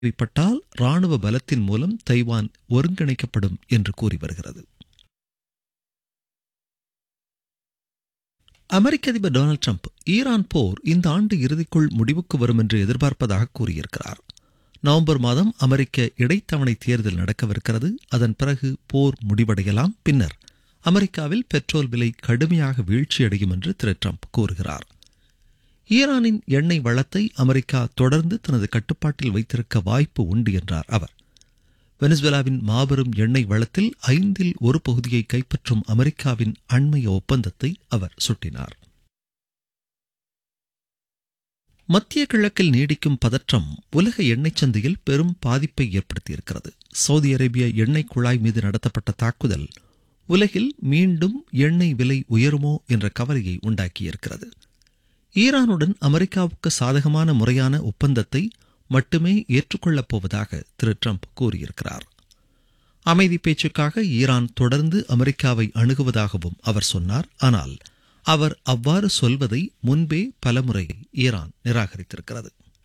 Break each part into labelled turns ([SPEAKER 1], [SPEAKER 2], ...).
[SPEAKER 1] தேவைப்பட்டால் ராணுவ பலத்தின் மூலம் தைவான் ஒருங்கிணைக்கப்படும் என்று கூறி வருகிறது அமெரிக்க அதிபர் டொனால்டு ட்ரம்ப் ஈரான் போர் இந்த ஆண்டு இறுதிக்குள் முடிவுக்கு வரும் என்று எதிர்பார்ப்பதாக கூறியிருக்கிறார் நவம்பர் மாதம் அமெரிக்க இடைத்தவணை தேர்தல் நடக்கவிருக்கிறது அதன் பிறகு போர் முடிவடையலாம் பின்னர் அமெரிக்காவில் பெட்ரோல் விலை கடுமையாக வீழ்ச்சியடையும் என்று திரு ட்ரம்ப் கூறுகிறார் ஈரானின் எண்ணெய் வளத்தை அமெரிக்கா தொடர்ந்து தனது கட்டுப்பாட்டில் வைத்திருக்க வாய்ப்பு உண்டு என்றார் அவர் வெனிசுவேலாவின் மாபெரும் எண்ணெய் வளத்தில் ஐந்தில் ஒரு பகுதியை கைப்பற்றும் அமெரிக்காவின் அண்மைய ஒப்பந்தத்தை அவர் சுட்டினார் மத்திய கிழக்கில் நீடிக்கும் பதற்றம் உலக எண்ணெய் சந்தையில் பெரும் பாதிப்பை ஏற்படுத்தியிருக்கிறது சவுதி அரேபிய எண்ணெய் குழாய் மீது நடத்தப்பட்ட தாக்குதல் உலகில் மீண்டும் எண்ணெய் விலை உயருமோ என்ற கவலையை உண்டாக்கியிருக்கிறது ஈரானுடன் அமெரிக்காவுக்கு சாதகமான முறையான ஒப்பந்தத்தை மட்டுமே ஏற்றுக்கொள்ளப் போவதாக திரு ட்ரம்ப் கூறியிருக்கிறார் அமைதி பேச்சுக்காக ஈரான் தொடர்ந்து அமெரிக்காவை அணுகுவதாகவும் அவர் சொன்னார் ஆனால் அவர் அவ்வாறு சொல்வதை முன்பே பலமுறை ஈரான் நிராகரித்திருக்கிறது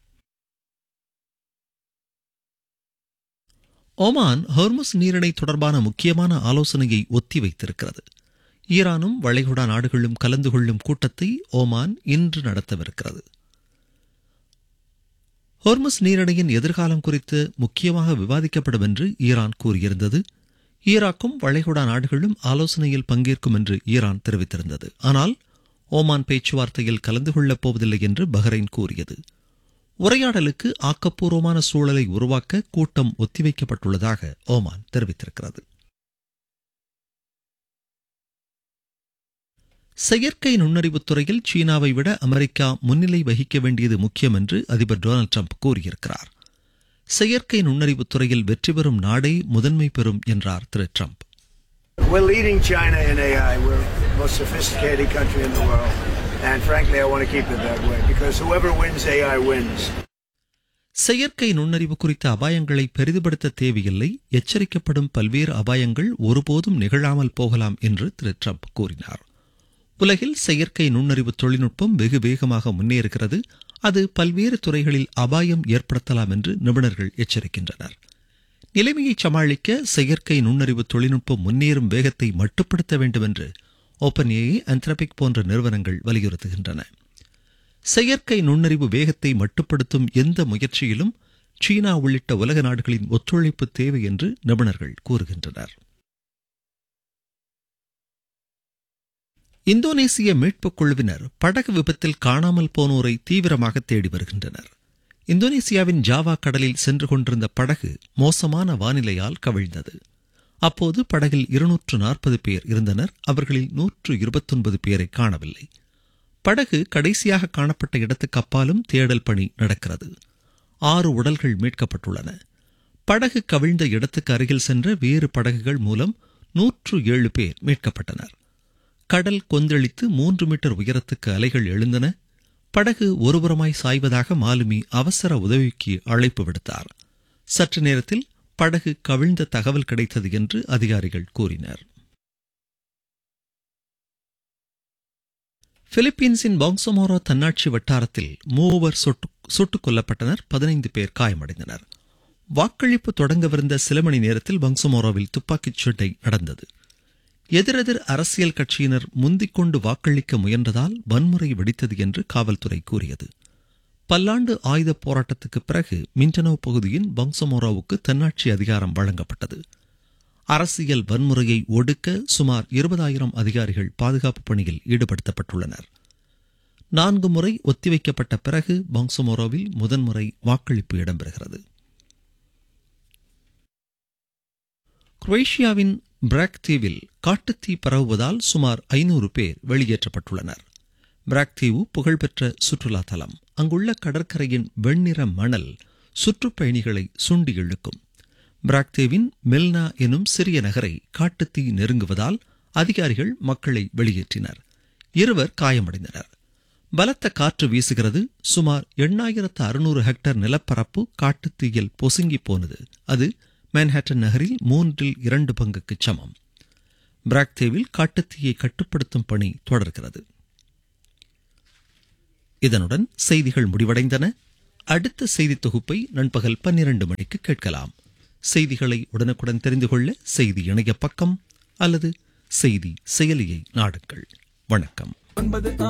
[SPEAKER 1] ஒமான் ஹர்முஸ் நீரிணை தொடர்பான முக்கியமான ஆலோசனையை ஒத்திவைத்திருக்கிறது ஈரானும் வளைகுடா நாடுகளும் கலந்து கொள்ளும் கூட்டத்தை ஓமான் இன்று நடத்தவிருக்கிறது ஹோர்மஸ் நீரிணையின் எதிர்காலம் குறித்து முக்கியமாக விவாதிக்கப்படும் என்று ஈரான் கூறியிருந்தது ஈராக்கும் வளைகுடா நாடுகளும் ஆலோசனையில் பங்கேற்கும் என்று ஈரான் தெரிவித்திருந்தது ஆனால் ஓமான் பேச்சுவார்த்தையில் கலந்து கொள்ளப் போவதில்லை என்று பஹ்ரைன் கூறியது உரையாடலுக்கு ஆக்கப்பூர்வமான சூழலை உருவாக்க கூட்டம் ஒத்திவைக்கப்பட்டுள்ளதாக ஓமான் தெரிவித்திருக்கிறது செயற்கை நுண்ணறிவுத் துறையில் சீனாவை விட அமெரிக்கா முன்னிலை வகிக்க வேண்டியது முக்கியம் என்று அதிபர் டொனால்டு ட்ரம்ப் கூறியிருக்கிறார் செயற்கை நுண்ணறிவுத் துறையில் வெற்றி பெறும் நாடே முதன்மை பெறும் என்றார் Thiru Trump
[SPEAKER 2] We're leading China in AI. We're the most sophisticated country in the world. And frankly, I want to keep it that way because whoever wins AI wins.
[SPEAKER 1] செயற்கை நுண்ணறிவு குறித்த அபாயங்களை பெரிதுபடுத்த தேவையில்லை எச்சரிக்கப்படும் பல்வேறு அபாயங்கள் ஒருபோதும் நிகழாமல் போகலாம் என்று திரு ட்ரம்ப் கூறினார் உலகில் செயற்கை நுண்ணறிவு தொழில்நுட்பம் வெகு வேகமாக முன்னேறுகிறது அது பல்வேறு துறைகளில் அபாயம் ஏற்படுத்தலாம் என்று நிபுணர்கள் எச்சரிக்கின்றனர் நிலைமையை சமாளிக்க செயற்கை நுண்ணறிவு தொழில்நுட்பம் முன்னேறும் வேகத்தை மட்டுப்படுத்த வேண்டும் என்று ஓப்பன் ஏஐ அந்த்ரபிக் போன்ற நிறுவனங்கள் வலியுறுத்துகின்றன செயற்கை நுண்ணறிவு வேகத்தை மட்டுப்படுத்தும் எந்த முயற்சியிலும் சீனா உள்ளிட்ட உலக நாடுகளின் ஒத்துழைப்பு தேவை என்று நிபுணர்கள் கூறுகின்றனர் இந்தோனேசிய மீட்புக் குழுவினர் படகு விபத்தில் காணாமல் போனோரை தீவிரமாக தேடி வருகின்றனர் இந்தோனேசியாவின் ஜாவா கடலில் சென்று கொண்டிருந்த படகு மோசமான வானிலையால் கவிழ்ந்தது அப்போது படகில் இருநூற்று நாற்பது பேர் இருந்தனர் அவர்களில் நூற்று இருபத்தொன்பது பேரை காணவில்லை படகு கடைசியாக காணப்பட்ட இடத்துக்கு அப்பாலும் தேடல் பணி நடக்கிறது ஆறு உடல்கள் மீட்கப்பட்டுள்ளன படகு கவிழ்ந்த இடத்துக்கு அருகில் சென்ற வேறு படகுகள் மூலம் நூற்று ஏழு பேர் மீட்கப்பட்டனர் கடல் கொந்தளித்து மூன்று மீட்டர் உயரத்துக்கு அலைகள் எழுந்தன படகு ஒருபுறமாய் சாய்வதாக மாலுமி அவசர உதவிக்கு அழைப்பு விடுத்தார் சற்று நேரத்தில் படகு கவிழ்ந்த தகவல் கிடைத்தது என்று அதிகாரிகள் கூறினர் பிலிப்பீன்ஸின் பாங்சமோரோ தன்னாட்சி வட்டாரத்தில் மூவர் சுட்டுக் கொல்லப்பட்டனர் பதினைந்து பேர் காயமடைந்தனர் வாக்களிப்பு தொடங்கவிருந்த சில மணி நேரத்தில் பங்சமோரோவில் துப்பாக்கிச் சண்டை நடந்தது எதிரெதிர் அரசியல் கட்சியினர் முந்திக்கொண்டு வாக்களிக்க முயன்றதால் வன்முறை வெடித்தது என்று காவல்துறை கூறியது பல்லாண்டு ஆயுத போராட்டத்துக்கு பிறகு மின்டனோ பகுதியின் பங்சமோராவுக்கு தன்னாட்சி அதிகாரம் வழங்கப்பட்டது அரசியல் வன்முறையை ஒடுக்க சுமார் இருபதாயிரம் அதிகாரிகள் பாதுகாப்பு பணியில் ஈடுபடுத்தப்பட்டுள்ளனர் நான்கு முறை ஒத்திவைக்கப்பட்ட பிறகு பங்சமோரோவில் முதன்முறை வாக்களிப்பு இடம்பெறுகிறது குரேஷியாவின் பிராக் தீவில் காட்டுத்தீ பரவுவதால் சுமார் ஐநூறு பேர் வெளியேற்றப்பட்டுள்ளனர் பிராக் தீவு புகழ்பெற்ற சுற்றுலா தலம் அங்குள்ள கடற்கரையின் வெண்ணிற மணல் சுற்றுப்பயணிகளை சுண்டி இழுக்கும் பிராக்தேவின் மெல்னா எனும் சிறிய நகரை காட்டுத்தீ நெருங்குவதால் அதிகாரிகள் மக்களை வெளியேற்றினர் இருவர் காயமடைந்தனர் பலத்த காற்று வீசுகிறது சுமார் எண்ணாயிரத்து அறுநூறு ஹெக்டர் நிலப்பரப்பு காட்டுத்தீயில் பொசுங்கி போனது அது மேன்ஹாட்டன் நகரில் மூன்றில் இரண்டு பங்குக்கு சமம் பிராக்தேவில் காட்டுத்தீயை கட்டுப்படுத்தும் பணி தொடர்கிறது இதனுடன் செய்திகள் முடிவடைந்தன அடுத்த செய்தி தொகுப்பை நண்பகல் பன்னிரண்டு மணிக்கு கேட்கலாம் செய்திகளை உடனுக்குடன் தெரிந்து கொள்ள செய்தி இணைய பக்கம் அல்லது செய்தி செயலியை நாடுங்கள் வணக்கம்